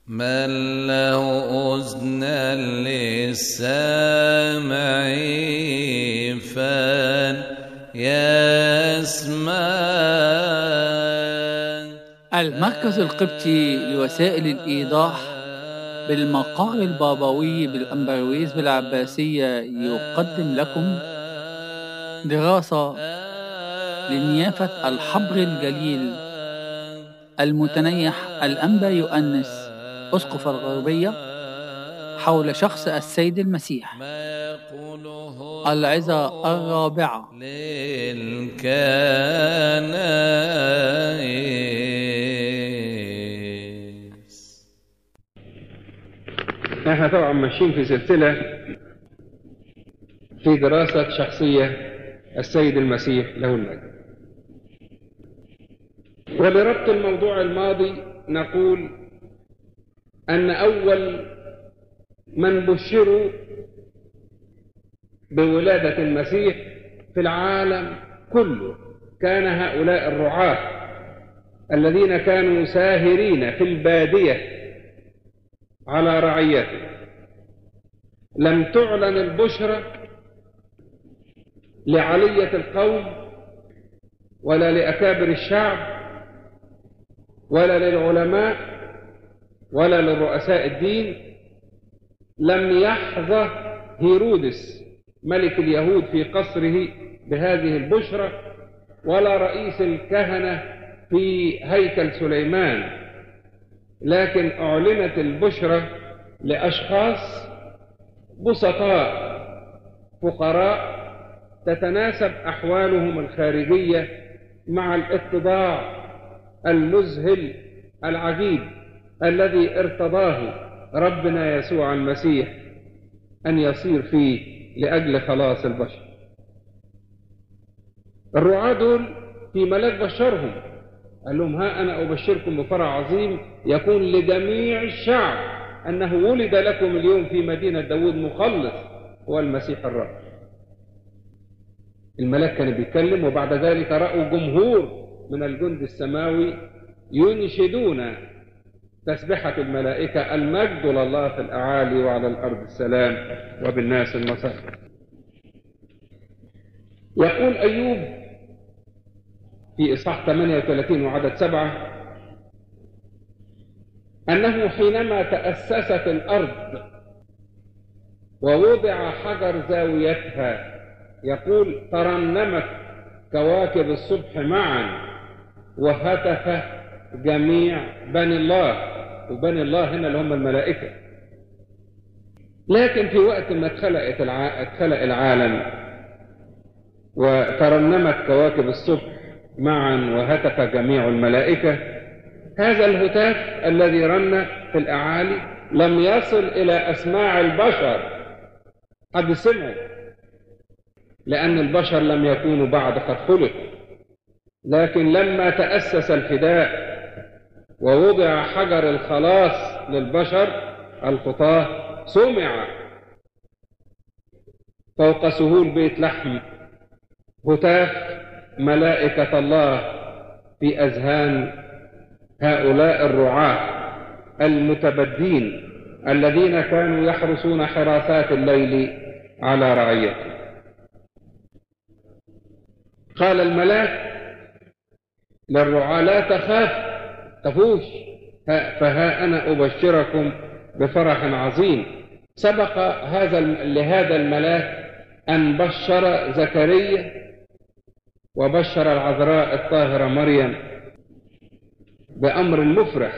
من له أذنا للسامع فليسمع المركز القبطي لوسائل الإيضاح بالمقار البابوي بالأمبرويز بالعباسية يقدم لكم دراسة لنيافة الحبر الجليل المتنيح الأنبا يؤنس أسقف الغربية حول شخص السيد المسيح ما يقوله العظة الرابعة للكنائس احنا طبعا ماشيين في سلسلة في دراسة شخصية السيد المسيح له المجد ولربط الموضوع الماضي نقول أن أول من بشروا بولادة المسيح في العالم كله كان هؤلاء الرعاة الذين كانوا ساهرين في البادية على رعيته لم تعلن البشرى لعلية القوم ولا لأكابر الشعب ولا للعلماء ولا لرؤساء الدين لم يحظى هيرودس ملك اليهود في قصره بهذه البشرى ولا رئيس الكهنة في هيكل سليمان لكن أعلنت البشرى لأشخاص بسطاء فقراء تتناسب أحوالهم الخارجية مع الاتضاع المذهل العجيب الذي ارتضاه ربنا يسوع المسيح أن يصير فيه لأجل خلاص البشر الرعاة دول في ملاك بشرهم قال لهم ها أنا أبشركم بفرح عظيم يكون لجميع الشعب أنه ولد لكم اليوم في مدينة داود مخلص هو المسيح الرب الملاك كان بيتكلم وبعد ذلك رأوا جمهور من الجند السماوي ينشدون تسبحة الملائكة المجد لله في الأعالي وعلى الأرض السلام وبالناس المسار يقول أيوب في إصحاح 38 وعدد سبعة أنه حينما تأسست الأرض ووضع حجر زاويتها يقول ترنمت كواكب الصبح معا وهتف جميع بني الله وبني الله هنا اللي هم الملائكة لكن في وقت ما اتخلقت الع... اتخلق العالم وترنمت كواكب الصبح معا وهتف جميع الملائكة هذا الهتاف الذي رن في الأعالي لم يصل إلى أسماع البشر قد سمعوا لأن البشر لم يكونوا بعد قد خلقوا لكن لما تأسس الفداء ووضع حجر الخلاص للبشر الخطاة سمع فوق سهول بيت لحم هتاف ملائكة الله في أذهان هؤلاء الرعاة المتبدين الذين كانوا يحرسون حراسات الليل على رعيته قال الملاك للرعاة لا تخاف تفوش ها- فها أنا أبشركم بفرح عظيم سبق هذا لهذا الملاك أن بشر زكريا وبشر العذراء الطاهرة مريم بأمر مفرح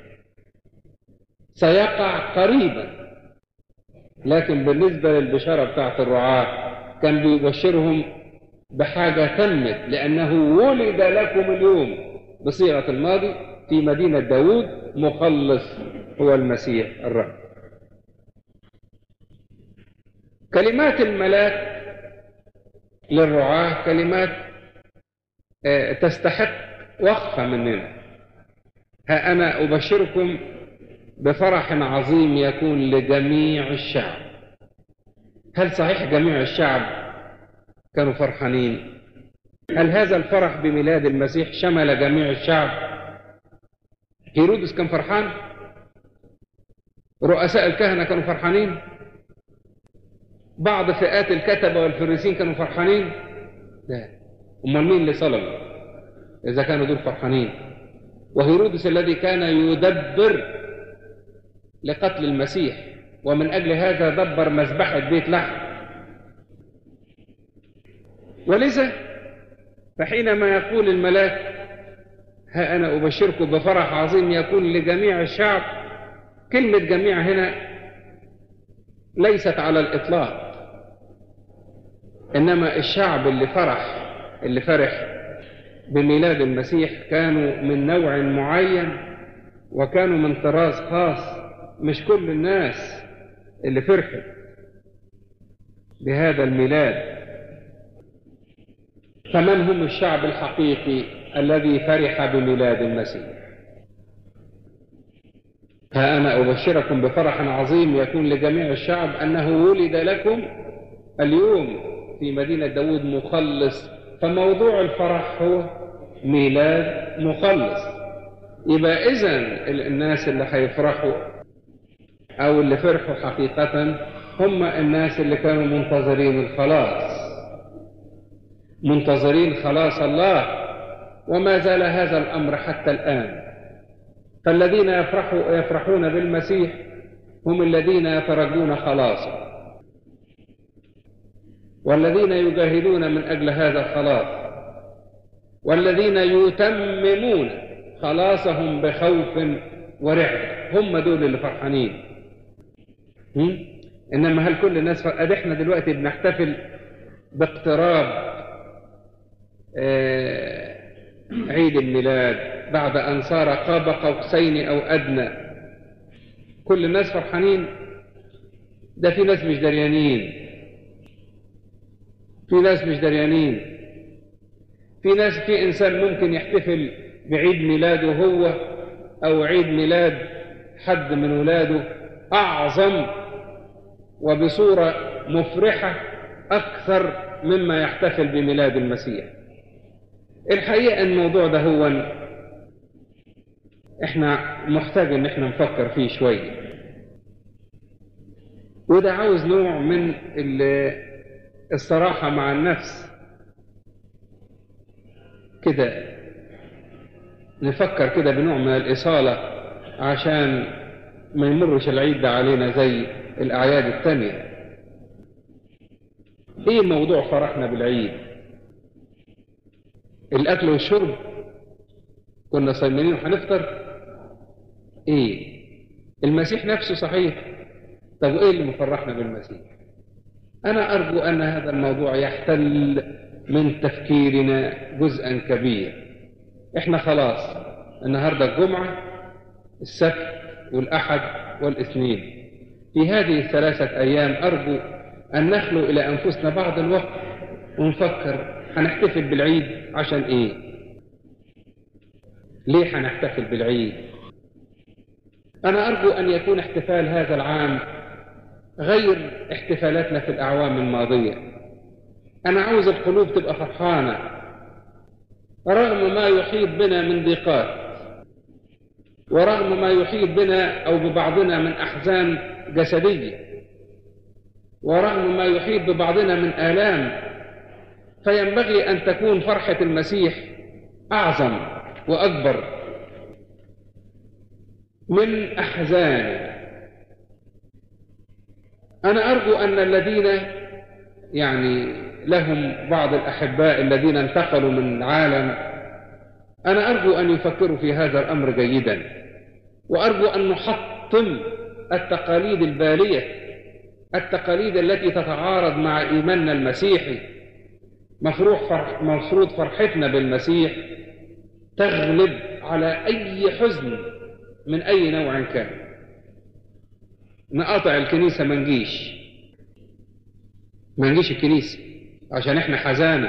سيقع قريبا لكن بالنسبة للبشارة بتاعت الرعاة كان بيبشرهم بحاجة تمت لأنه ولد لكم اليوم بصيغة الماضي في مدينة داود مخلص هو المسيح الرب كلمات الملاك للرعاة كلمات آه، تستحق وقفة مننا ها أنا أبشركم بفرح عظيم يكون لجميع الشعب هل صحيح جميع الشعب كانوا فرحانين هل هذا الفرح بميلاد المسيح شمل جميع الشعب هيرودس كان فرحان رؤساء الكهنة كانوا فرحانين بعض فئات الكتبة والفريسين كانوا فرحانين لا أمال مين اللي صلب إذا كانوا دول فرحانين وهيرودس الذي كان يدبر لقتل المسيح ومن أجل هذا دبر مذبحة بيت لحم ولذا فحينما يقول الملاك ها أنا أبشركم بفرح عظيم يكون لجميع الشعب كلمة جميع هنا ليست على الإطلاق إنما الشعب اللي فرح اللي فرح بميلاد المسيح كانوا من نوع معين وكانوا من طراز خاص مش كل الناس اللي فرحوا بهذا الميلاد فمن هم الشعب الحقيقي الذي فرح بميلاد المسيح ها أنا أبشركم بفرح عظيم يكون لجميع الشعب أنه ولد لكم اليوم في مدينة داود مخلص فموضوع الفرح هو ميلاد مخلص يبقى إذا الناس اللي هيفرحوا أو اللي فرحوا حقيقة هم الناس اللي كانوا منتظرين الخلاص منتظرين خلاص الله وما زال هذا الأمر حتى الآن فالذين يفرحوا يفرحون بالمسيح هم الذين يترجون خلاصه والذين يجاهدون من أجل هذا الخلاص والذين يتممون خلاصهم بخوف ورعب هم دول اللي فرحانين إنما هل كل الناس فرق... احنا دلوقتي بنحتفل باقتراب آه عيد الميلاد بعد أن صار قاب قوسين أو أدنى كل الناس فرحانين ده في ناس مش دريانين في ناس مش دريانين في ناس في إنسان ممكن يحتفل بعيد ميلاده هو أو عيد ميلاد حد من ولاده أعظم وبصورة مفرحة أكثر مما يحتفل بميلاد المسيح الحقيقة الموضوع ده هو احنا محتاج ان احنا نفكر فيه شوية وده عاوز نوع من الصراحة مع النفس كده نفكر كده بنوع من الإصالة عشان ما يمرش العيد ده علينا زي الأعياد التانية ايه موضوع فرحنا بالعيد الأكل والشرب كنا صايمين وهنفطر ايه المسيح نفسه صحيح طب ايه اللي مفرحنا بالمسيح انا ارجو ان هذا الموضوع يحتل من تفكيرنا جزءا كبير احنا خلاص النهارده الجمعه السبت والاحد والاثنين في هذه الثلاثه ايام ارجو ان نخلو الى انفسنا بعض الوقت ونفكر هنحتفل بالعيد عشان ايه ليه هنحتفل بالعيد انا ارجو ان يكون احتفال هذا العام غير احتفالاتنا في الاعوام الماضيه انا عاوز القلوب تبقى فرحانه رغم ما يحيط بنا من ضيقات ورغم ما يحيط بنا او ببعضنا من احزان جسديه ورغم ما يحيط ببعضنا من الام فينبغي ان تكون فرحه المسيح اعظم واكبر من احزاننا انا ارجو ان الذين يعني لهم بعض الاحباء الذين انتقلوا من العالم انا ارجو ان يفكروا في هذا الامر جيدا وارجو ان نحطم التقاليد الباليه التقاليد التي تتعارض مع ايماننا المسيحي مفروض فرح مفروض فرحتنا بالمسيح تغلب على اي حزن من اي نوع كان نقاطع الكنيسه ما نجيش ما نجيش الكنيسه عشان احنا حزانه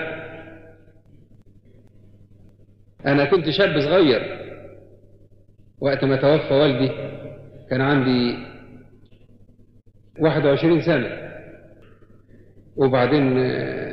انا كنت شاب صغير وقت ما توفى والدي كان عندي 21 سنه وبعدين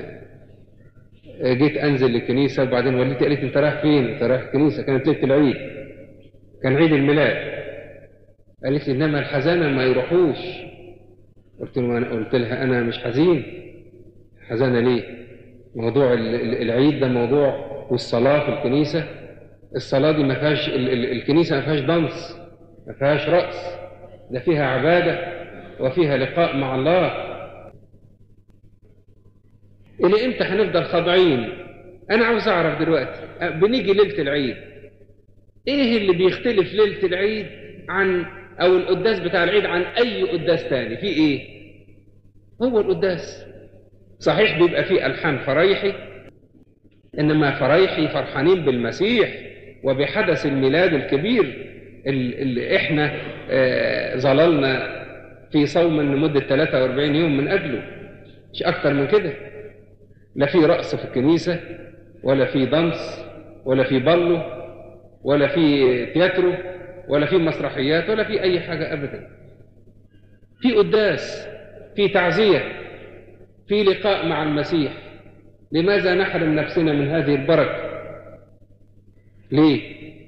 جيت انزل للكنيسه وبعدين والدتي قالت انت رايح فين؟ انت رايح الكنيسه كانت ليله العيد كان عيد الميلاد قالت لي إنما الحزانة ما يروحوش قلت له أنا قلت لها أنا مش حزين حزانة ليه موضوع ال- ال- العيد ده موضوع والصلاة في الكنيسة الصلاة دي ما فيهاش ال- ال- الكنيسة ما فيهاش دنس ما فيهاش رقص ده فيها عبادة وفيها لقاء مع الله إلى إمتى هنفضل خاضعين أنا عاوز أعرف دلوقتي أه، بنيجي ليلة العيد إيه اللي بيختلف ليلة العيد عن أو القداس بتاع العيد عن أي قداس تاني في إيه هو القداس صحيح بيبقى فيه ألحان فرايحي إنما فرايحي فرحانين بالمسيح وبحدث الميلاد الكبير ال- اللي إحنا آه، ظللنا في صوم لمدة 43 يوم من أجله مش أكتر من كده لا في رقص في الكنيسة ولا في دنس ولا في بالو ولا في تياترو ولا في مسرحيات ولا في أي حاجة أبدا في قداس في تعزية في لقاء مع المسيح لماذا نحرم نفسنا من هذه البركة ليه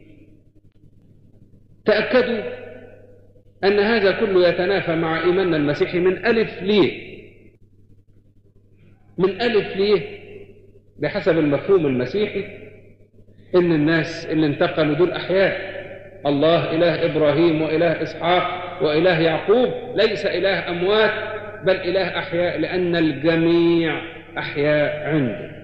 تأكدوا أن هذا كله يتنافى مع إيماننا المسيحي من ألف ليه من ألف ليه بحسب المفهوم المسيحي إن الناس اللي انتقلوا دول أحياء الله إله إبراهيم وإله إسحاق وإله يعقوب ليس إله أموات بل إله أحياء لأن الجميع أحياء عنده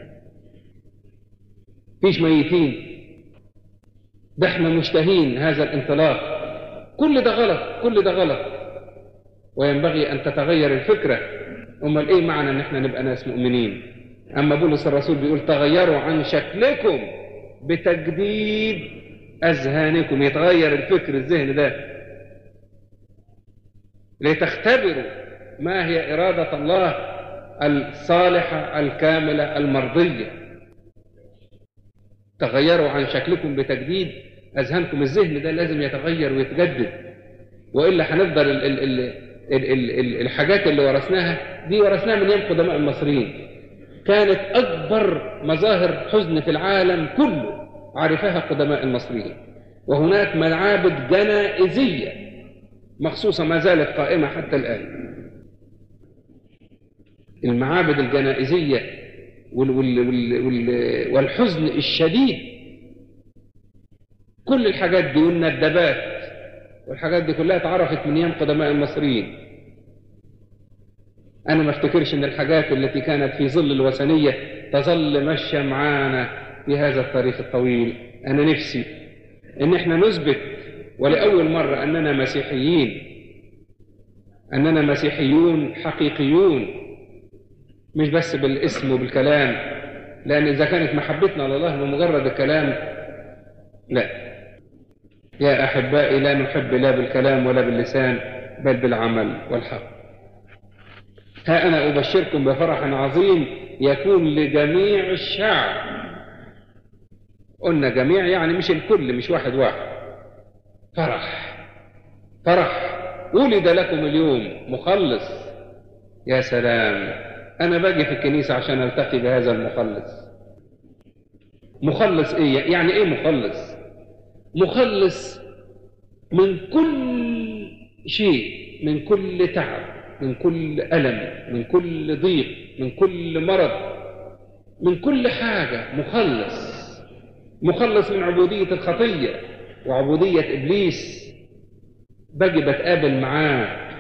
فيش ميتين ده احنا مشتهين هذا الانطلاق كل ده غلط كل ده غلط وينبغي أن تتغير الفكرة أمال إيه معنى أن احنا نبقى ناس مؤمنين أما بولس الرسول بيقول تغيروا عن شكلكم بتجديد أذهانكم يتغير الفكر الذهن ده لتختبروا ما هي إرادة الله الصالحة الكاملة المرضية تغيروا عن شكلكم بتجديد أذهانكم الذهن ده لازم يتغير ويتجدد وإلا هنفضل ال ال ال ال ال ال الحاجات اللي ورثناها دي ورثناها من أيام قدماء المصريين كانت أكبر مظاهر حزن في العالم كله عرفها قدماء المصريين وهناك معابد جنائزية مخصوصة ما زالت قائمة حتى الآن المعابد الجنائزية وال وال وال وال والحزن الشديد كل الحاجات دي والندبات والحاجات دي كلها اتعرفت من ايام قدماء المصريين انا ما افتكرش ان الحاجات التي كانت في ظل الوثنيه تظل ماشيه معانا في هذا التاريخ الطويل انا نفسي ان احنا نثبت ولاول مره اننا مسيحيين اننا مسيحيون حقيقيون مش بس بالاسم وبالكلام لان اذا كانت محبتنا لله بمجرد الكلام لا يا احبائي لا نحب لا بالكلام ولا باللسان بل بالعمل والحق ها انا ابشركم بفرح عظيم يكون لجميع الشعب قلنا جميع يعني مش الكل مش واحد واحد فرح فرح ولد لكم اليوم مخلص يا سلام انا باجي في الكنيسه عشان التقي بهذا المخلص مخلص ايه يعني ايه مخلص مخلص من كل شيء من كل تعب من كل ألم من كل ضيق من كل مرض من كل حاجة مخلص مخلص من عبودية الخطية وعبودية إبليس باجي بتقابل معاه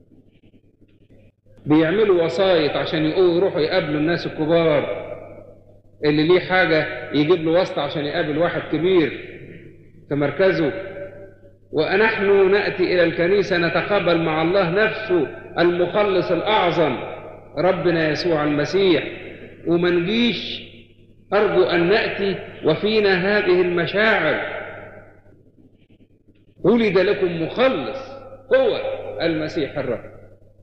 بيعملوا وسايط عشان يروحوا يقابلوا الناس الكبار اللي ليه حاجة يجيب له واسطة عشان يقابل واحد كبير في مركزه ونحن نأتي إلى الكنيسة نتقابل مع الله نفسه المخلص الأعظم ربنا يسوع المسيح وما نجيش أرجو أن نأتي وفينا هذه المشاعر ولد لكم مخلص هو المسيح الرب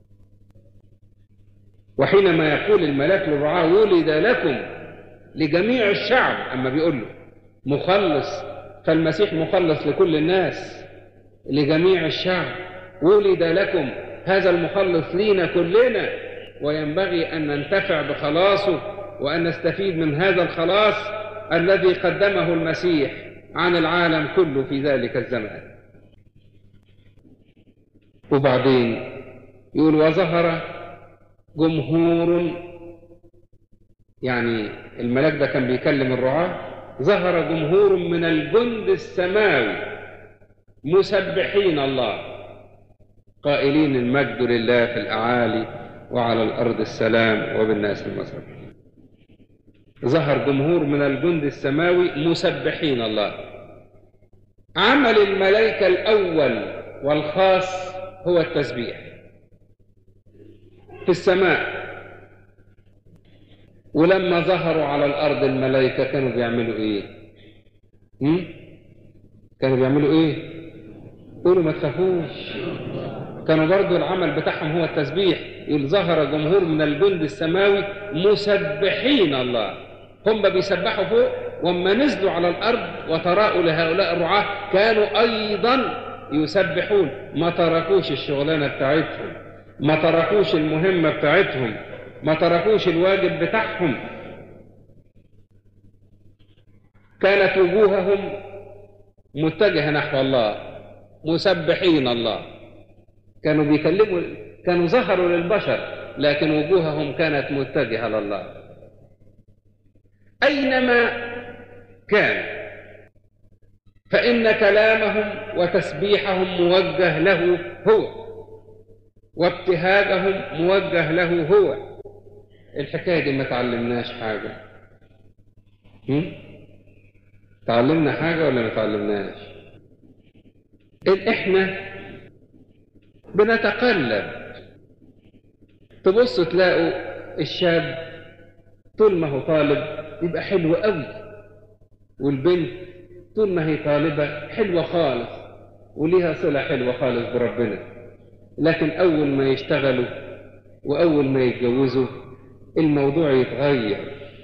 وحينما يقول الملاك للرعاة ولد لكم لجميع الشعب أما بيقول له مخلص فالمسيح مخلص لكل الناس لجميع الشعب ولد لكم هذا المخلص لينا كلنا وينبغي أن ننتفع بخلاصه وأن نستفيد من هذا الخلاص الذي قدمه المسيح عن العالم كله في ذلك الزمان وبعدين يقول وظهر جمهور يعني الملاك ده كان بيكلم الرعاة ظهر جمهور من الجند السماوي مسبحين الله قائلين المجد لله في الأعالي وعلى الأرض السلام وبالناس المسر ظهر جمهور من الجند السماوي مسبحين الله عمل الملائكة الأول والخاص هو التسبيح في السماء ولما ظهروا على الأرض الملائكة كانوا بيعملوا إيه؟ هم؟ كانوا بيعملوا إيه؟ قولوا ما تخافوش كانوا برضو العمل بتاعهم هو التسبيح يقول ظهر جمهور من الجند السماوي مسبحين الله هم بيسبحوا فوق وما نزلوا على الأرض وتراءوا لهؤلاء الرعاة كانوا أيضا يسبحون ما تركوش الشغلانة بتاعتهم ما تركوش المهمة بتاعتهم ما تركوش الواجب بتاعهم كانت وجوههم متجهة نحو الله مسبحين الله كانوا بيكلموا كانوا ظهروا للبشر لكن وجوههم كانت متجهة لله أينما كان فإن كلامهم وتسبيحهم موجه له هو وابتهاجهم موجه له هو الحكاية دي ما تعلمناش حاجة هم؟ تعلمنا حاجة ولا ما تعلمناش إن إحنا بنتقلب تبص تلاقوا الشاب طول ما هو طالب يبقى حلو قوي والبنت طول ما هي طالبة حلوة خالص وليها صلة حلوة خالص بربنا لكن أول ما يشتغلوا وأول ما يتجوزوا الموضوع يتغير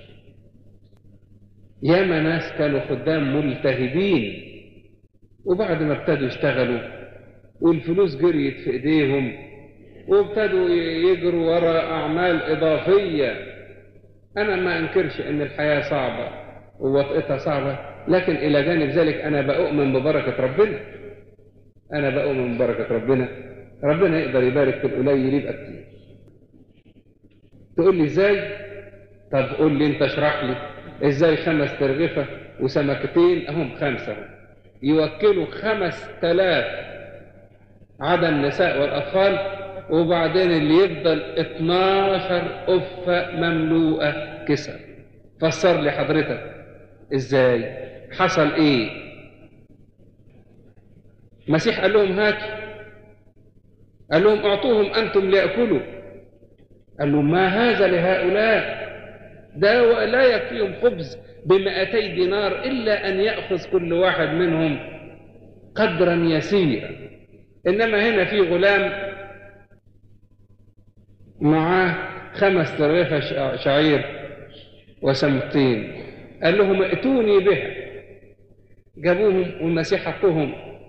ياما ناس كانوا خدام ملتهبين وبعد ما ابتدوا يشتغلوا والفلوس جريت في ايديهم وابتدوا يجروا وراء اعمال اضافيه انا ما انكرش ان الحياه صعبه ووطئتها صعبه لكن الى جانب ذلك انا بؤمن ببركه ربنا انا بؤمن ببركه ربنا ربنا يقدر يبارك في القليل يبقى كتير تقول لي ازاي طب قول لي انت اشرح لي ازاي خمس ترغفه وسمكتين اهم خمسه يوكلوا خمس تلاف عدا النساء والاطفال وبعدين اللي يفضل 12 قفه مملوءه كسر فسر لي حضرتك ازاي حصل ايه المسيح قال لهم هاتوا قال لهم اعطوهم انتم ليأكلوا قال لهم ما هذا لهؤلاء ده لا يكفيهم خبز بمئتي دينار إلا أن يأخذ كل واحد منهم قدرا يسيرا إنما هنا في غلام معاه خمس ترغيفة شعير وسمتين قال لهم ائتوني بها جابوهم والمسيح حطوهم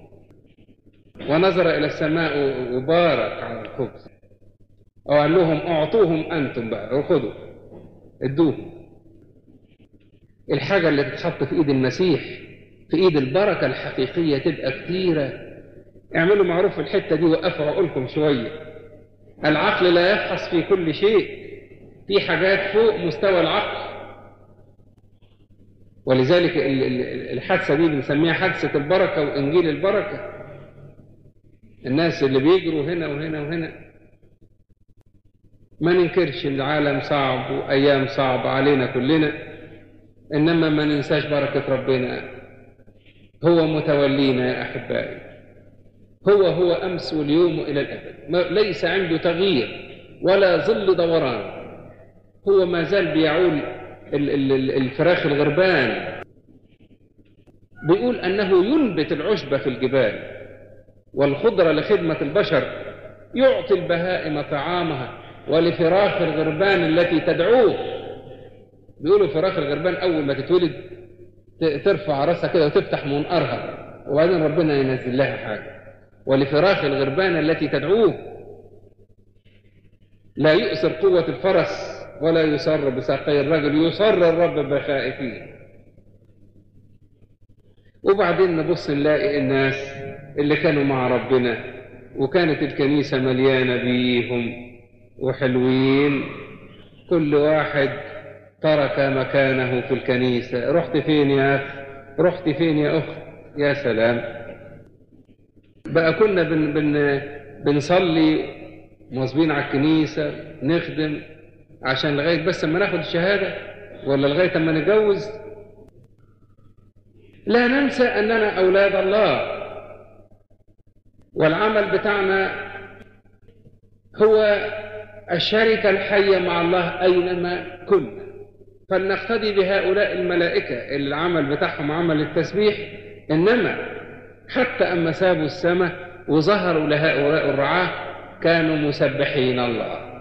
ونظر إلى السماء وبارك على الخبز وقال لهم اعطوهم أنتم بقى وخذوا ادوهم الحاجة اللي تتحط في إيد المسيح في إيد البركة الحقيقية تبقى كتيرة اعملوا معروف في الحتة دي وقفوا عقولكم شوية العقل لا يفحص في كل شيء في حاجات فوق مستوى العقل ولذلك الحادثة دي بنسميها حادثة البركة وإنجيل البركة الناس اللي بيجروا هنا وهنا وهنا ما ننكرش العالم صعب وأيام صعبة علينا كلنا إنما ما ننساش بركة ربنا هو متولينا يا أحبائي هو هو أمس واليوم إلى الأبد ليس عنده تغيير ولا ظل دوران هو ما زال بيعول الفراخ الغربان بيقول أنه ينبت العشبة في الجبال والخضرة لخدمة البشر يعطي البهائم طعامها ولفراخ الغربان التي تدعوه بيقولوا فراخ الغربان أول ما تتولد ترفع راسها كده وتفتح منقرها وبعدين ربنا ينزل لها حاجة ولفراخ الغربان التي تدعوه لا يؤسر قوة الفرس ولا يسر بساقي الرجل يسر الرب بخائفين وبعدين نبص نلاقي الناس اللي كانوا مع ربنا وكانت الكنيسة مليانة بيهم وحلوين كل واحد ترك مكانه في الكنيسة رحت فين يا أخ رحت فين يا أخت يا سلام بقى كنا بن بن بنصلي مواظبين على الكنيسة نخدم عشان لغاية بس اما ناخد الشهادة ولا لغاية اما نتجوز لا ننسى أننا أولاد الله والعمل بتاعنا هو الشركة الحية مع الله أينما كنا فلنقتدي بهؤلاء الملائكة اللي العمل بتاعهم عمل التسبيح إنما حتى أما سابوا السماء وظهروا لهؤلاء الرعاة كانوا مسبحين الله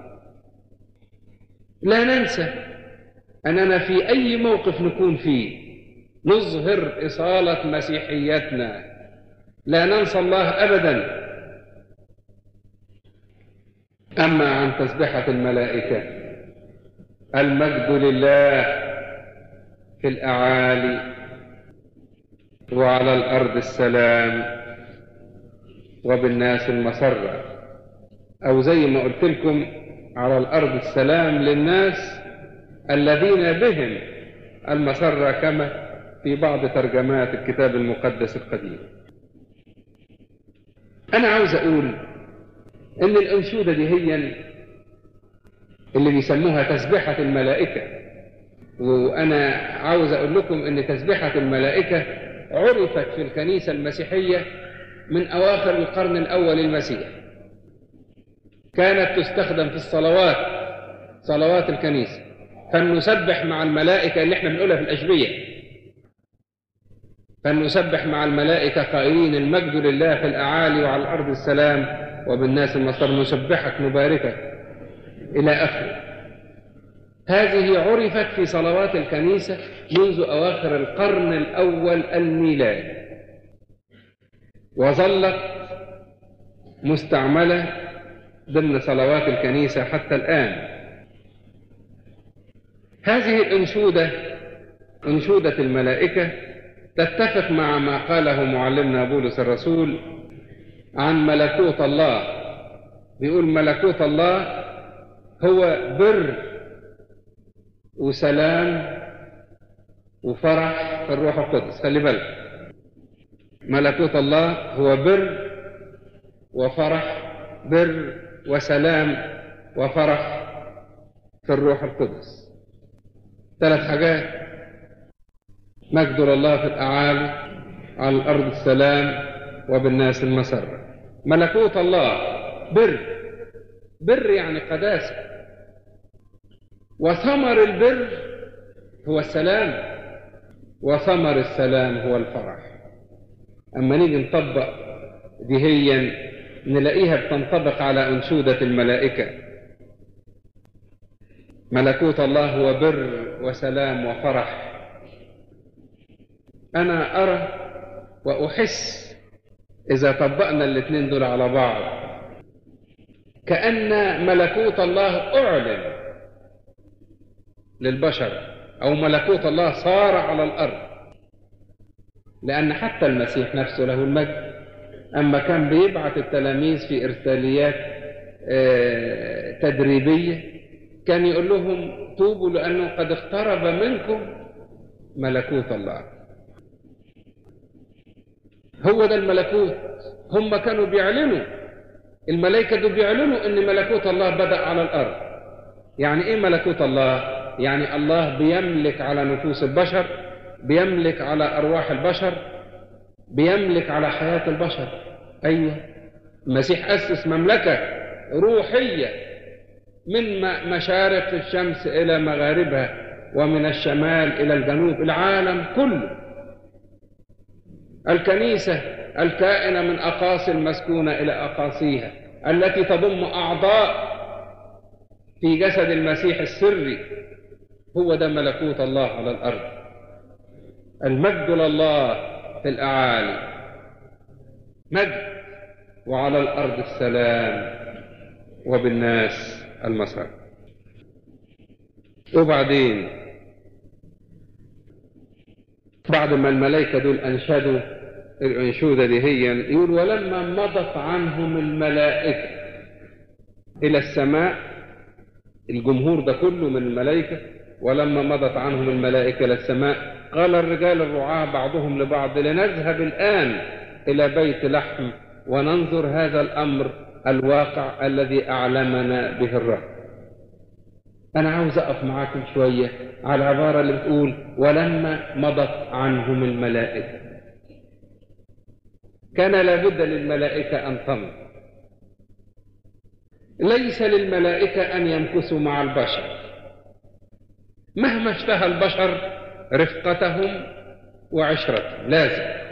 لا ننسى أننا في أي موقف نكون فيه نظهر إصالة مسيحيتنا لا ننسى الله أبدا أما عن تسبحة الملائكة المجد لله في الأعالي وعلى الأرض السلام وبالناس المسرة أو زي ما قلت لكم على الأرض السلام للناس الذين بهم المسرة كما في بعض ترجمات الكتاب المقدس القديم أنا عاوز أقول إن الأنشودة دي هي اللي بيسموها تسبحة الملائكة وأنا عاوز أقول لكم إن تسبحة الملائكة عرفت في الكنيسة المسيحية من أواخر القرن الأول المسيح كانت تستخدم في الصلوات صلوات الكنيسة فلنسبح مع الملائكة اللي احنا بنقولها في الأشبية فلنسبح مع الملائكة قائلين المجد لله في الأعالي وعلى الأرض السلام وبالناس المصدر نسبحك نباركك إلى آخره هذه عرفت في صلوات الكنيسة منذ أواخر القرن الأول الميلادي وظلت مستعملة ضمن صلوات الكنيسة حتى الآن هذه الأنشودة أنشودة الملائكة تتفق مع ما قاله معلمنا بولس الرسول عن ملكوت الله بيقول ملكوت الله هو بر وسلام وفرح في الروح القدس خلي بالك ملكوت الله هو بر وفرح بر وسلام وفرح في الروح القدس ثلاث حاجات مجد الله في الأعالي على الأرض السلام وبالناس المسرة ملكوت الله بر بر يعني قداسة وثمر البر هو السلام وثمر السلام هو الفرح أما نيجي نطبق دي هي نلاقيها بتنطبق على أنشودة الملائكة ملكوت الله هو بر وسلام وفرح أنا أرى وأحس إذا طبقنا الاثنين دول على بعض كأن ملكوت الله أعلن للبشر أو ملكوت الله صار على الأرض لأن حتى المسيح نفسه له المجد أما كان بيبعث التلاميذ في إرساليات تدريبية كان يقول لهم توبوا لأنه قد اقترب منكم ملكوت الله هو ده الملكوت هم كانوا بيعلنوا الملائكة دول بيعلنوا ان ملكوت الله بدأ على الأرض يعني ايه ملكوت الله يعني الله بيملك على نفوس البشر بيملك على أرواح البشر بيملك على حياة البشر أيوة المسيح أسس مملكة روحية من مشارق الشمس إلى مغاربها ومن الشمال إلى الجنوب العالم كله الكنيسة الكائنة من أقاصي المسكونة إلى أقاصيها التي تضم أعضاء في جسد المسيح السري هو ده ملكوت الله على الأرض المجد لله في الأعالي مجد وعلى الأرض السلام وبالناس المسار وبعدين بعد ما الملائكة دول أنشدوا الأنشودة دي هي يقول ولما مضت عنهم الملائكة إلى السماء الجمهور ده كله من الملائكة ولما مضت عنهم الملائكة إلى السماء قال الرجال الرعاة بعضهم لبعض لنذهب الآن إلى بيت لحم وننظر هذا الأمر الواقع الذي أعلمنا به الرب أنا عاوز أقف معاكم شوية على العبارة اللي بتقول ولما مضت عنهم الملائكة كان لابد للملائكة أن تمضي ليس للملائكة أن يمكثوا مع البشر مهما اشتهى البشر رفقتهم وعشرتهم لازم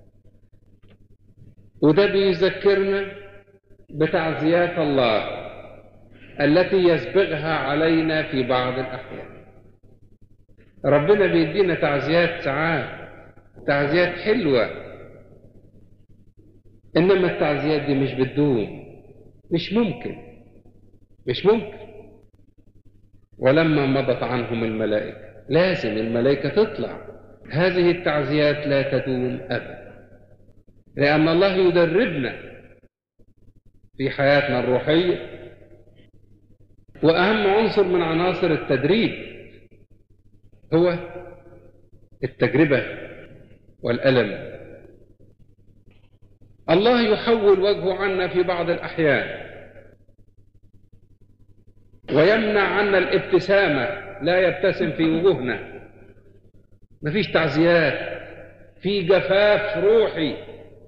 وده بيذكرنا بتعزيات الله التي يسبغها علينا في بعض الأحيان ربنا بيدينا تعزيات ساعات تعزيات حلوة إنما التعزيات دي مش بتدوم مش ممكن مش ممكن ولما مضت عنهم الملائكة لازم الملائكة تطلع هذه التعزيات لا تدوم أبدا لأن الله يدربنا في حياتنا الروحية وأهم عنصر من عناصر التدريب هو التجربة والألم الله يحول وجهه عنا في بعض الأحيان ويمنع عنا الابتسامة لا يبتسم في وجوهنا مفيش تعزيات في جفاف روحي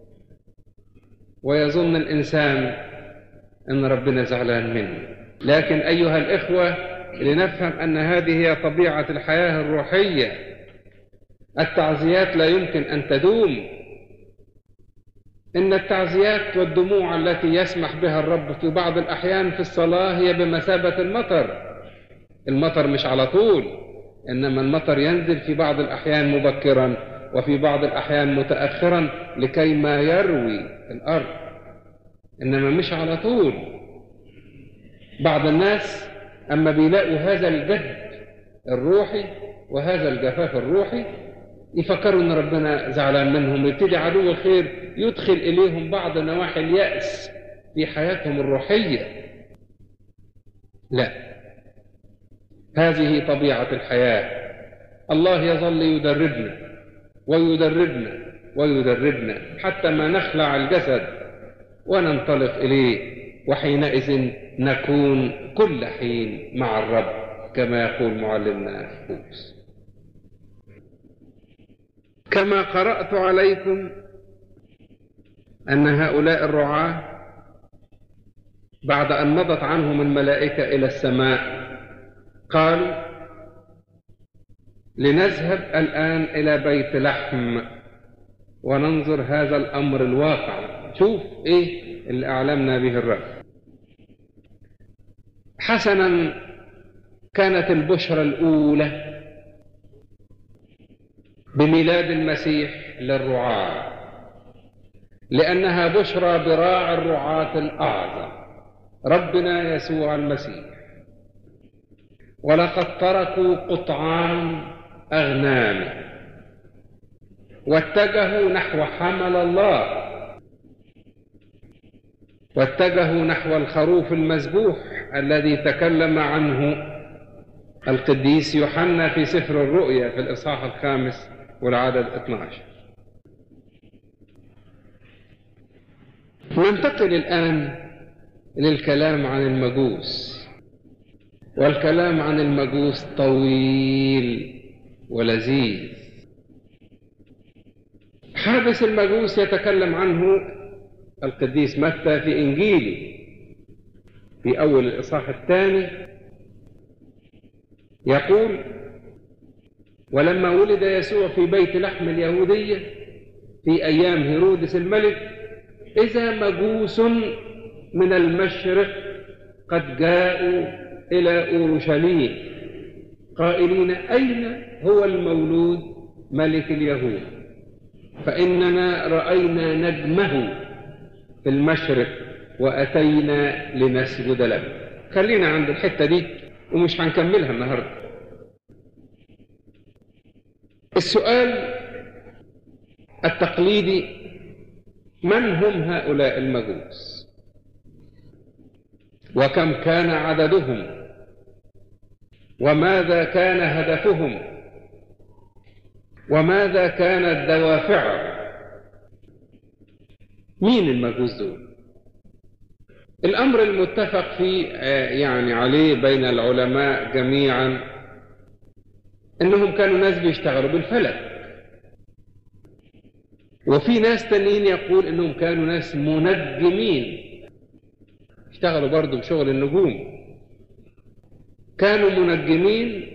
ويظن الإنسان أن ربنا زعلان منه لكن أيها الإخوة لنفهم أن هذه هي طبيعة الحياة الروحية التعزيات لا يمكن أن تدوم إن التعزيات والدموع التي يسمح بها الرب في بعض الأحيان في الصلاة هي بمثابة المطر المطر مش على طول إنما المطر ينزل في بعض الأحيان مبكرا وفي بعض الأحيان متأخرا لكي ما يروي الأرض إنما مش على طول بعض الناس أما بيلاقوا هذا الجهد الروحي وهذا الجفاف الروحي يفكروا ان ربنا زعلان منهم يبتدي عدو الخير يدخل اليهم بعض نواحي اليأس في حياتهم الروحية لا هذه طبيعة الحياة الله يظل يدربنا ويدربنا ويدربنا حتى ما نخلع الجسد وننطلق إليه وحينئذ نكون كل حين مع الرب كما يقول معلمنا بولس كما قرأت عليكم أن هؤلاء الرعاة بعد أن مضت عنهم الملائكة إلى السماء قالوا لنذهب الآن إلى بيت لحم وننظر هذا الأمر الواقع شوف إيه اللي أعلمنا به الرب حسنا كانت البشرى الأولى بميلاد المسيح للرعاة لأنها بشرى براع الرعاة الأعظم ربنا يسوع المسيح ولقد تركوا قطعان أغنام واتجهوا نحو حمل الله واتجهوا نحو الخروف المذبوح الذي تكلم عنه القديس يوحنا في سفر الرؤيا في الإصحاح الخامس والعدد 12 ننتقل الآن للكلام عن المجوس والكلام عن المجوس طويل ولذيذ حادث المجوس يتكلم عنه القديس متى في إنجيله في أول الإصحاح الثاني يقول ولما ولد يسوع في بيت لحم اليهودية في أيام هيرودس الملك إذا مجوس من المشرق قد جاءوا إلى أورشليم قائلين أين هو المولود ملك اليهود فإننا رأينا نجمه في المشرق وأتينا لنسجد له خلينا عند الحتة دي ومش هنكملها النهاردة السؤال التقليدي من هم هؤلاء المجوس وكم كان عددهم وماذا كان هدفهم وماذا كانت دوافعهم مين المجوس دول الأمر المتفق فيه يعني عليه بين العلماء جميعا إنهم كانوا ناس بيشتغلوا بالفلك وفي ناس تانيين يقول إنهم كانوا ناس منجمين اشتغلوا برضه بشغل النجوم كانوا منجمين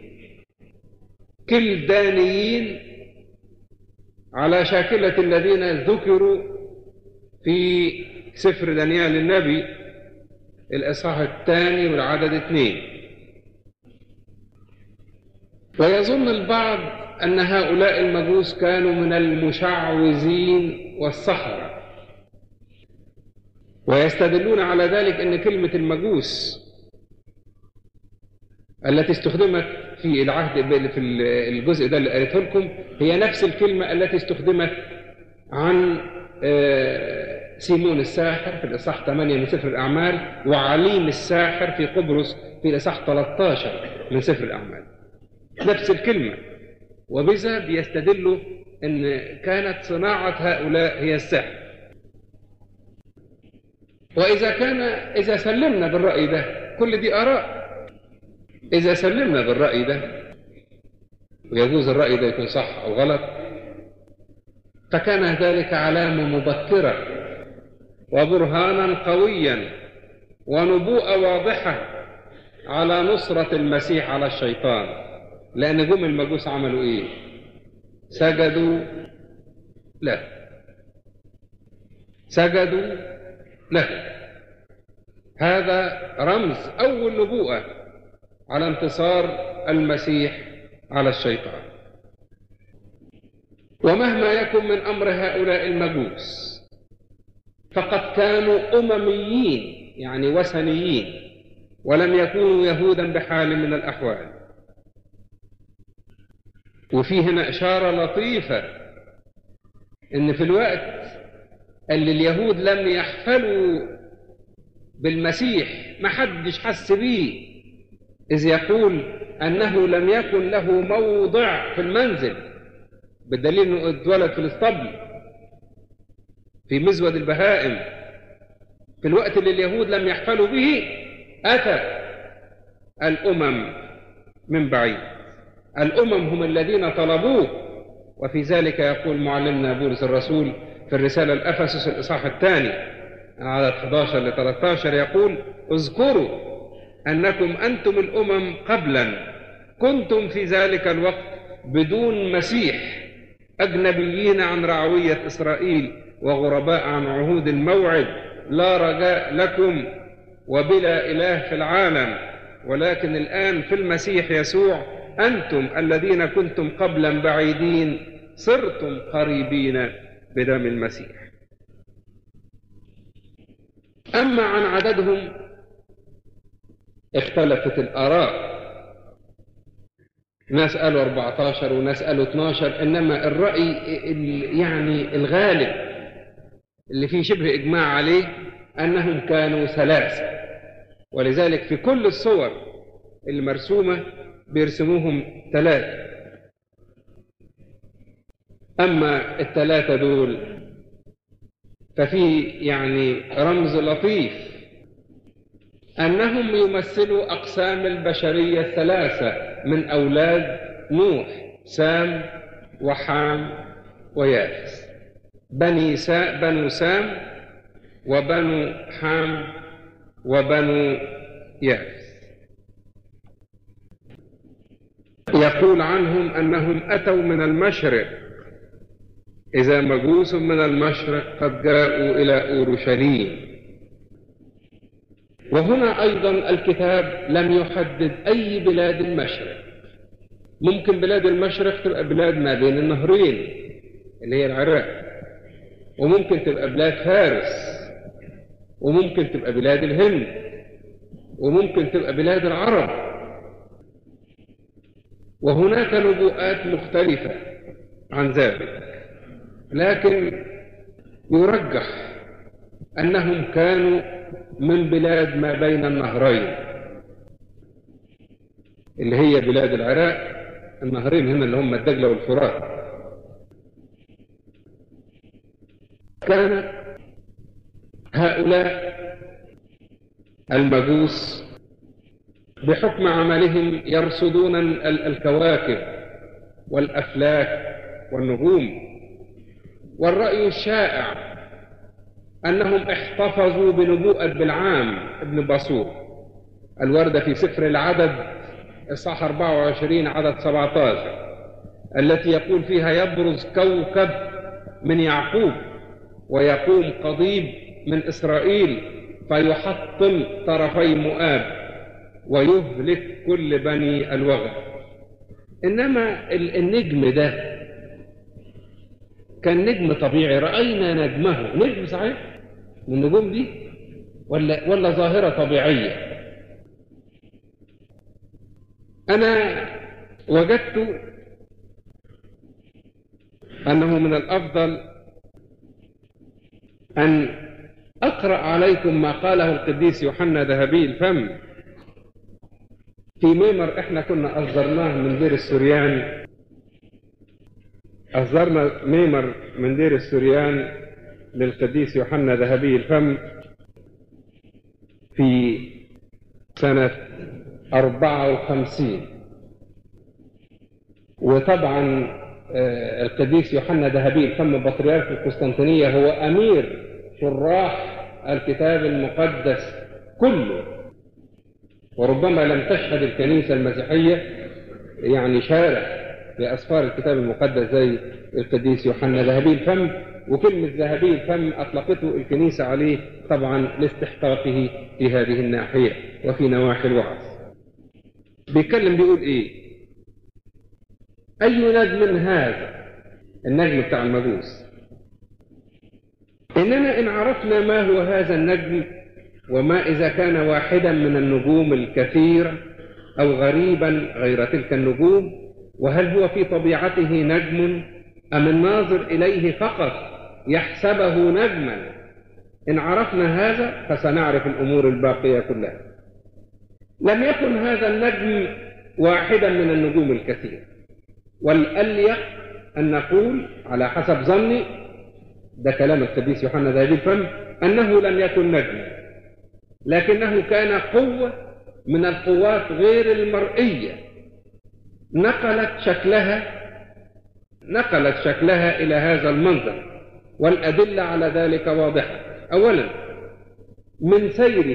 كلدانيين على شاكلة الذين ذكروا في سفر دانيال النبي الإصحاح الثاني والعدد اثنين ويظن البعض أن هؤلاء المجوس كانوا من المشعوذين والسحرة ويستدلون على ذلك أن كلمة المجوس التي استخدمت في العهد في الجزء ده اللي قريته لكم هي نفس الكلمة التي استخدمت عن سيمون الساحر في الإصحاح 8 من سفر الأعمال وعليم الساحر في قبرص في الإصحاح 13 من سفر الأعمال نفس الكلمة وبذا بيستدلوا أن كانت صناعة هؤلاء هي السحر وإذا كان إذا سلمنا بالرأي ده كل دي آراء إذا سلمنا بالرأي ده ويجوز الرأي ده يكون صح أو غلط فكان ذلك علامة مبكرة وبرهانا قويا ونبوءة واضحة على نصرة المسيح على الشيطان لأن جم المجوس عملوا إيه؟ سجدوا له سجدوا له هذا رمز أول نبوءة على انتصار المسيح على الشيطان ومهما يكن من أمر هؤلاء المجوس فقد كانوا أمميين يعني وثنيين ولم يكونوا يهودا بحال من الأحوال وفي هنا إشارة لطيفة إن في الوقت اللي اليهود لم يحفلوا بالمسيح ما حدش حس بيه إذ يقول أنه لم يكن له موضع في المنزل بالدليل أنه اتولد في الاسطبل في مزود البهائم في الوقت اللي اليهود لم يحفلوا به أتى الأمم من بعيد الأمم هم الذين طلبوه وفي ذلك يقول معلمنا بولس الرسول في الرسالة الأفسس الإصحاح الثاني عدد 11 ل 13 يقول اذكروا أنكم أنتم الأمم قبلا كنتم في ذلك الوقت بدون مسيح أجنبيين عن رعوية إسرائيل وغرباء عن عهود الموعد لا رجاء لكم وبلا إله في العالم ولكن الآن في المسيح يسوع أنتم الذين كنتم قبلا بعيدين صرتم قريبين بدم المسيح أما عن عددهم اختلفت الآراء ناس قالوا 14 وناس قالوا 12 إنما الرأي يعني الغالب اللي فيه شبه إجماع عليه أنهم كانوا ثلاثة ولذلك في كل الصور المرسومة بيرسموهم ثلاثة أما الثلاثة دول ففي يعني رمز لطيف أنهم يمثلوا أقسام البشرية الثلاثة من أولاد نوح سام وحام ويافس بني سا بنو سام وبنو حام وبنو يافس يقول عنهم أنهم أتوا من المشرق إذا مجوس من المشرق قد جاءوا إلى أورشليم وهنا أيضا الكتاب لم يحدد أي بلاد المشرق ممكن بلاد المشرق تبقى بلاد ما بين النهرين اللي هي العراق وممكن تبقى بلاد فارس وممكن تبقى بلاد الهند وممكن تبقى بلاد العرب وهناك نبوءات مختلفة عن ذلك لكن يرجح أنهم كانوا من بلاد ما بين النهرين اللي هي بلاد العراق النهرين هنا اللي هم الدجلة والفرات كان هؤلاء المجوس بحكم عملهم يرصدون ال- الكواكب والأفلاك والنجوم والرأي الشائع أنهم احتفظوا بنبوءة بالعام ابن باصور الوردة في سفر العدد إصحاح 24 عدد 17 التي يقول فيها يبرز كوكب من يعقوب ويقوم قضيب من إسرائيل فيحطم طرفي مؤاب ويهلك كل بني الوغى إنما ال- النجم ده كان نجم طبيعي رأينا نجمه نجم صحيح من النجوم دي ولا ولا ظاهرة طبيعية أنا وجدت أنه من الأفضل أن أقرأ عليكم ما قاله القديس يوحنا ذهبي الفم في ميمر احنا كنا أصدرناه من دير السوريان أصدرنا ميمر من دير السوريان للقديس يوحنا ذهبي الفم في سنة أربعة وخمسين وطبعا آه، القديس يوحنا ذهبي الفم بطريرك القسطنطينية هو أمير شراح الكتاب المقدس كله وربما لم تشهد الكنيسة المسيحية يعني شارح لأسفار الكتاب المقدس زي القديس يوحنا ذهبي الفم وكلمة ذهبي الفم أطلقته الكنيسة عليه طبعا لاستحقاقه في هذه الناحية وفي نواحي الوعظ بيتكلم بيقول إيه أي نجم هذا النجم بتاع المجوس إننا إن عرفنا ما هو هذا النجم وما إذا كان واحدا من النجوم الكثيرة أو غريبا غير تلك النجوم وهل هو في طبيعته نجم أم الناظر إليه فقط يحسبه نجما إن عرفنا هذا فسنعرف الأمور الباقية كلها لم يكن هذا النجم واحدا من النجوم الكثيرة والأليق أن نقول على حسب ظني ده كلام القديس يوحنا ذهبي الفم أنه لم يكن نجما لكنه كان قوة من القوات غير المرئية نقلت شكلها نقلت شكلها إلى هذا المنظر والأدلة على ذلك واضحة أولا من سيره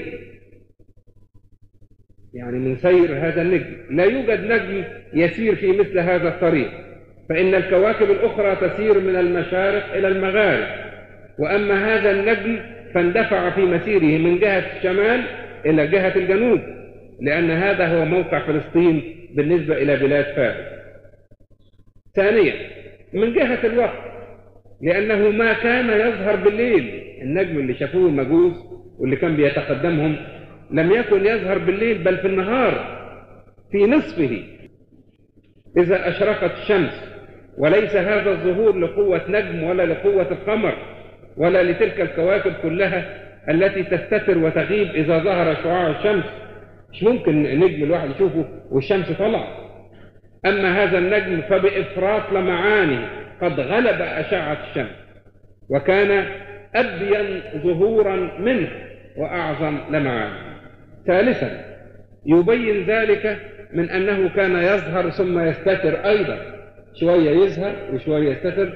يعني من سير هذا النجم لا يوجد نجم يسير في مثل هذا الطريق فإن الكواكب الأخرى تسير من المشارق إلى المغارب وأما هذا النجم فاندفع في مسيره من جهة الشمال إلى جهة الجنوب لأن هذا هو موقع فلسطين بالنسبة إلى بلاد فارس ثانيا من جهة الوقت لأنه ما كان يظهر بالليل النجم اللي شافوه المجوس واللي كان بيتقدمهم لم يكن يظهر بالليل بل في النهار في نصفه إذا أشرقت الشمس وليس هذا الظهور لقوة نجم ولا لقوة القمر ولا لتلك الكواكب كلها التي تستتر وتغيب إذا ظهر شعاع الشمس مش ممكن نجم الواحد يشوفه والشمس طلع أما هذا النجم فبإفراط لمعانه قد غلب أشعة الشمس وكان أبين ظهورا منه وأعظم لمعانه ثالثا يبين ذلك من أنه كان يظهر ثم يستتر أيضا شوية يظهر وشوية يستتر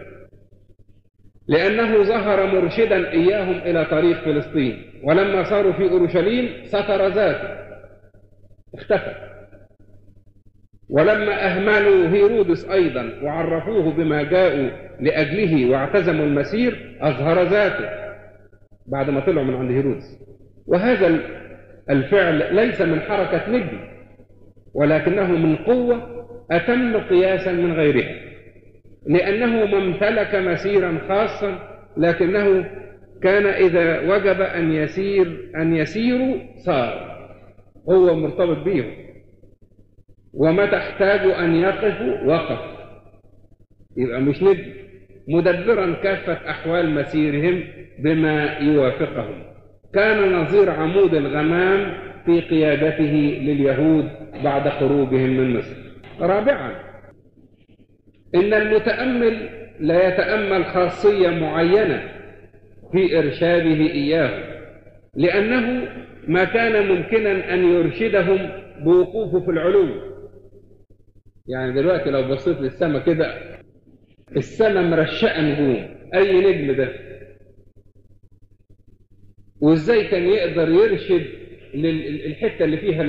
لأنه ظهر مرشدا إياهم إلى طريق فلسطين ولما صاروا في أورشليم ستر ذاته اختفى ولما أهملوا هيرودس أيضا وعرفوه بما جاءوا لأجله واعتزموا المسير أظهر ذاته بعد ما طلعوا من عند هيرودس وهذا الفعل ليس من حركة نجم ولكنه من قوة أتم قياسا من غيرها لأنه ما امتلك مسيرا خاصا لكنه كان إذا وجب أن يسير أن يسيروا صار هو مرتبط بيهم وما تحتاج أن يقفوا وقف يبقى مش نجم مدبرا كافة أحوال مسيرهم بما يوافقهم كان نظير عمود الغمام في قيادته لليهود بعد خروجهم من مصر رابعا إن المتأمل لا يتأمل خاصية معينة في إرشاده إياه لأنه ما كان ممكنا أن يرشدهم بوقوفه في العلو يعني دلوقتي لو بصيت للسماء كده السماء مرشقة نجوم أي نجم ده وإزاي كان يقدر يرشد للحتة اللي فيها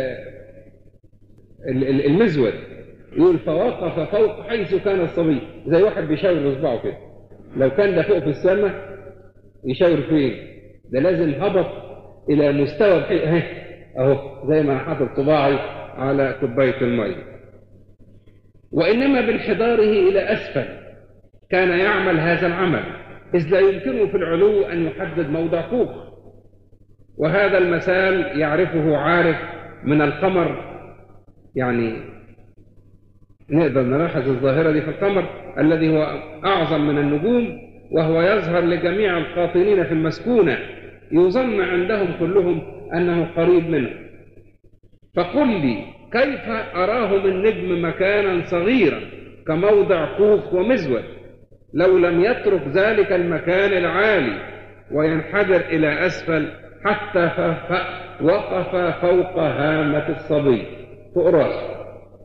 المزود يقول فوقف فوق حيث كان الصبي زي واحد بيشاور اصبعه كده لو كان ده فوق في السماء يشاور فين ده لازم هبط الى مستوى اهي اهو زي ما انا حاطط طباعي على كوبايه الميه وانما بانحداره الى اسفل كان يعمل هذا العمل اذ لا يمكنه في العلو ان يحدد موضع فوق وهذا المثال يعرفه عارف من القمر يعني نقدر نلاحظ الظاهرة دي في القمر الذي هو أعظم من النجوم وهو يظهر لجميع القاطنين في المسكونة يظن عندهم كلهم أنه قريب منه فقل لي كيف أراه من نجم مكانا صغيرا كموضع كوخ ومزود لو لم يترك ذلك المكان العالي وينحدر إلى أسفل حتى وقف فوق هامة الصبي فوق راسه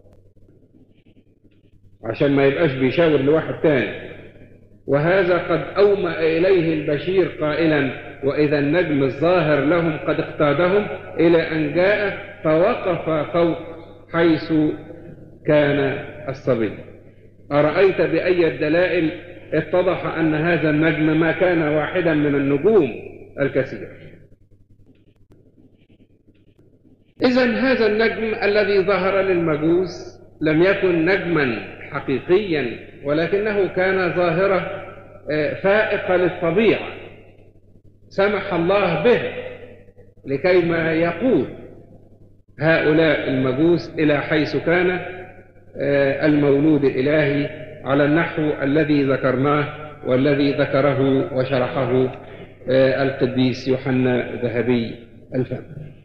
عشان ما يبقاش بيشاور لواحد تاني وهذا قد أومأ إليه البشير قائلا وإذا النجم الظاهر لهم قد اقتادهم إلى أن جاء فوقف فوق حيث كان الصبي أرأيت بأي الدلائل اتضح أن هذا النجم ما كان واحدا من النجوم الكثير إذا هذا النجم الذي ظهر للمجوس لم يكن نجما حقيقيا ولكنه كان ظاهرة فائقة للطبيعة سمح الله به لكي ما يقود هؤلاء المجوس إلى حيث كان المولود الإلهي على النحو الذي ذكرناه والذي ذكره وشرحه القديس يوحنا ذهبي الفم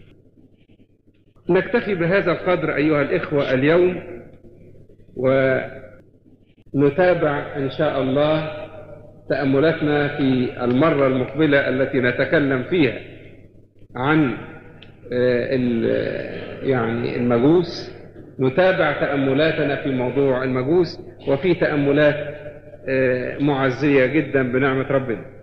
نكتفي بهذا القدر أيها الإخوة اليوم ونتابع إن شاء الله تأملاتنا في المرة المقبلة التي نتكلم فيها عن يعني المجوس نتابع تأملاتنا في موضوع المجوس وفي تأملات معزية جدا بنعمة ربنا